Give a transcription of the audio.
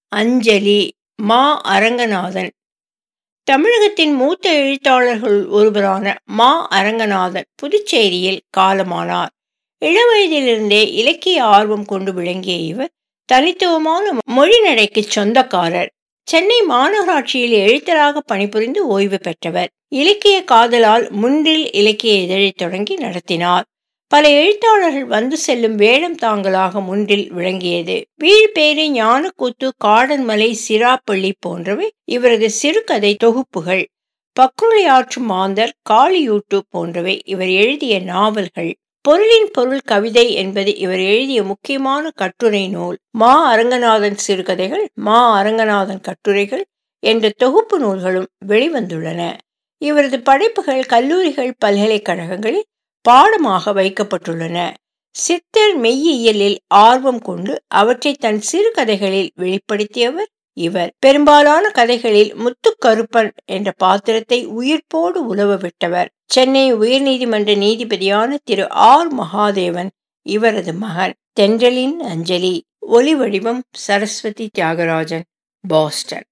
அஞ்சலி மா அரங்கநாதன் தமிழகத்தின் மூத்த எழுத்தாளர்களுள் ஒருவரான மா அரங்கநாதன் புதுச்சேரியில் காலமானார் இளவயதிலிருந்தே இலக்கிய ஆர்வம் கொண்டு விளங்கிய இவர் தனித்துவமான மொழிநடைக்கு சொந்தக்காரர் சென்னை மாநகராட்சியில் எழுத்தராக பணிபுரிந்து ஓய்வு பெற்றவர் இலக்கிய காதலால் முன்றில் இலக்கிய இதழை தொடங்கி நடத்தினார் பல எழுத்தாளர்கள் வந்து செல்லும் வேடம் தாங்களாக முன்றில் விளங்கியது வீழ்பேறு ஞானக்கூத்து காடன்மலை சிராப்பள்ளி போன்றவை இவரது சிறுகதை தொகுப்புகள் பக்குருளி ஆற்றும் மாந்தர் காளியூட்டு போன்றவை இவர் எழுதிய நாவல்கள் பொருளின் பொருள் கவிதை என்பது இவர் எழுதிய முக்கியமான கட்டுரை நூல் மா அரங்கநாதன் சிறுகதைகள் மா அரங்கநாதன் கட்டுரைகள் என்ற தொகுப்பு நூல்களும் வெளிவந்துள்ளன இவரது படைப்புகள் கல்லூரிகள் பல்கலைக்கழகங்களில் பாடமாக வைக்கப்பட்டுள்ளன சித்தர் மெய்யியலில் ஆர்வம் கொண்டு அவற்றை தன் சிறுகதைகளில் வெளிப்படுத்தியவர் இவர் பெரும்பாலான கதைகளில் முத்துக்கருப்பன் என்ற பாத்திரத்தை உயிர்ப்போடு உலவ விட்டவர் சென்னை உயர்நீதிமன்ற நீதிபதியான திரு ஆர் மகாதேவன் இவரது மகன் தென்றலின் அஞ்சலி ஒலி வடிவம் சரஸ்வதி தியாகராஜன் பாஸ்டன்